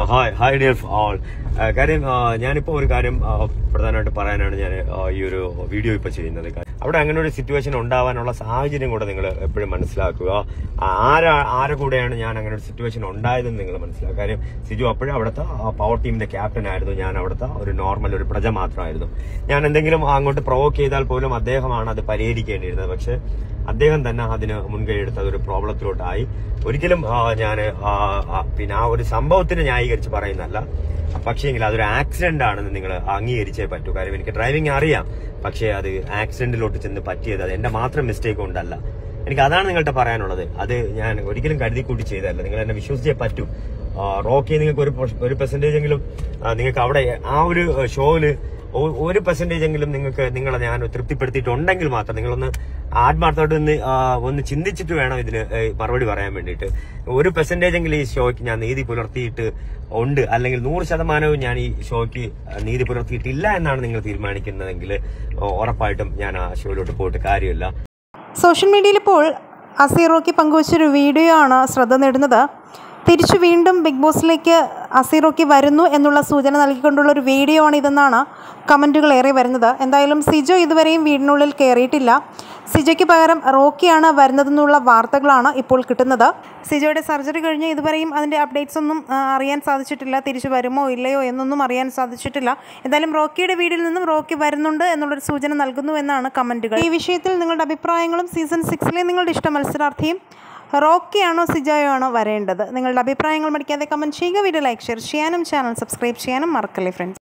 hi hi dear all കാര്യം ആ, ഞാനിപ്പോ ഒരു കാര്യം ആ, പ്രധാനമായിട്ട് പറയാനാണ് ഞാൻ ആ, ഈ ഒരു വീഡിയോ ഇപ്പൊ ചെയ്യുന്നത് അവിടെ അങ്ങനെ ഒരു സിറ്റുവേഷൻ ഉണ്ടാവാനുള്ള സാഹചര്യം കൂടെ നിങ്ങൾ എപ്പോഴും മനസ്സിലാക്കുക ആ, ആരാ ആരെ കൂടെയാണ് ഞാൻ അങ്ങനെ ഒരു സിറ്റുവേഷൻ ഉണ്ടായതെന്ന് നിങ്ങൾ മനസ്സിലാക്കുക കാര്യം സിജു അപ്പോഴും അവിടുത്തെ പവർ ടീമിന്റെ ക്യാപ്റ്റൻ ആയിരുന്നു ഞാൻ അവിടുത്തെ ഒരു നോർമൽ ഒരു പ്രജ മാത്രമായിരുന്നു ഞാൻ എന്തെങ്കിലും അങ്ങോട്ട് പ്രൊവോക്ക് ചെയ്താൽ പോലും അദ്ദേഹമാണ് അത് പരിഹരിക്കേണ്ടിയിരുന്നത് പക്ഷെ അദ്ദേഹം തന്നെ അതിന് മുൻകൈ എടുത്ത് അതൊരു പ്രോബ്ലത്തിലോട്ടായി ഒരിക്കലും ഞാൻ പിന്നെ ആ ഒരു സംഭവത്തിന് ന്യായീകരിച്ച് പറയുന്നല്ല പക്ഷേങ്കിൽ അതൊരു ആക്സിഡന്റ് ആണെന്ന് നിങ്ങൾ അംഗീകരിച്ചേ പറ്റൂ കാര്യം എനിക്ക് ഡ്രൈവിംഗ് അറിയാം പക്ഷേ അത് ആക്സിഡന്റിലോട്ട് ചെന്ന് പറ്റിയത് അത് എന്റെ മാത്രം മിസ്റ്റേക്ക് കൊണ്ടല്ല എനിക്ക് അതാണ് നിങ്ങളുടെ പറയാനുള്ളത് അത് ഞാൻ ഒരിക്കലും കരുതി കൂട്ടി ചെയ്തതല്ല നിങ്ങൾ എന്നെ വിശ്വസിച്ചേ പറ്റൂ ആ, റോക്കി നിങ്ങൾക്ക് ഒരു പൊ- ഒരു പെർസെന്റേജ് എങ്കിലും ആ, നിങ്ങൾക്ക് അവിടെ ആ ഒരു ഷോയില് ഒ- ഒരു പെർസെന്റേജ് എങ്കിലും നിങ്ങൾക്ക് നിങ്ങളെ ഞാൻ തൃപ്തിപ്പെടുത്തിയിട്ടുണ്ടെങ്കിൽ മാത്രം നിങ്ങളൊന്ന് ആത്മാർത്ഥമായിട്ട് ഒന്ന് ആ, ഒന്ന് ചിന്തിച്ചിട്ട് വേണം ഇതിന് ഏ, മറുപടി പറയാൻ വേണ്ടിയിട്ട് ഒരു പെർസെന്റേജ് എങ്കിലും ഈ ഷോയ്ക്ക് ഞാൻ നീതി പുലർത്തിയിട്ട് ഉണ്ട് അല്ലെങ്കിൽ നൂറ് ശതമാനവും ഞാൻ ഈ ഷോയ്ക്ക് നീതി പുലർത്തിയിട്ടില്ല എന്നാണ് നിങ്ങൾ തീരുമാനിക്കുന്നതെങ്കിൽ ഉറപ്പായിട്ടും ഞാൻ ആ ഷോയിലോട്ട് പോയിട്ട് കാര്യമില്ല സോഷ്യൽ മീഡിയയിൽ ഇപ്പോൾ അസീറോക്കി പങ്കുവച്ചൊരു വീഡിയോ ആണ് ശ്രദ്ധ നേടുന്നത് തിരിച്ചു വീണ്ടും ബിഗ് ബോസിലേക്ക് അസീറോക്കി വരുന്നു എന്നുള്ള സൂചന നൽകിക്കൊണ്ടുള്ള ഒരു വീഡിയോ ആണ് ഇതെന്നാണ് കമൻറ്റുകൾ ഏറെ വരുന്നത് എന്തായാലും സിജോ ഇതുവരെയും വീടിനുള്ളിൽ കയറിയിട്ടില്ല സിജോയ്ക്ക് പകരം റോക്കിയാണ് വരുന്നതെന്നുള്ള വാർത്തകളാണ് ഇപ്പോൾ കിട്ടുന്നത് സിജോയുടെ സർജറി കഴിഞ്ഞ് ഇതുവരെയും അതിൻ്റെ അപ്ഡേറ്റ്സ് ഒന്നും ആ, അറിയാൻ സാധിച്ചിട്ടില്ല തിരിച്ചു വരുമോ ഇല്ലയോ എന്നൊന്നും അറിയാൻ സാധിച്ചിട്ടില്ല എന്തായാലും റോക്കിയുടെ വീടിൽ നിന്നും റോക്കി വരുന്നുണ്ട് എന്നുള്ളൊരു സൂചന നൽകുന്നു എന്നാണ് കമൻറ്റുകൾ ഈ വിഷയത്തിൽ നിങ്ങളുടെ അഭിപ്രായങ്ങളും സീസൺ സിക്സിലെ നിങ്ങളുടെ ഇഷ്ട മത്സരാർത്ഥിയും റോക്കിയാണോ സിജോയോ ആണോ വരേണ്ടത് നിങ്ങളുടെ അഭിപ്രായങ്ങൾ മടിക്കാതെ കമൻറ്റ് ചെയ്യുക വീഡിയോ ലൈക്ക് ഷെയർ ചെയ്യാനും ചാനൽ സബ്സ്ക്രൈബ് ചെയ്യാനും മറക്കല്ലേ ഫ്രണ്ട്സ്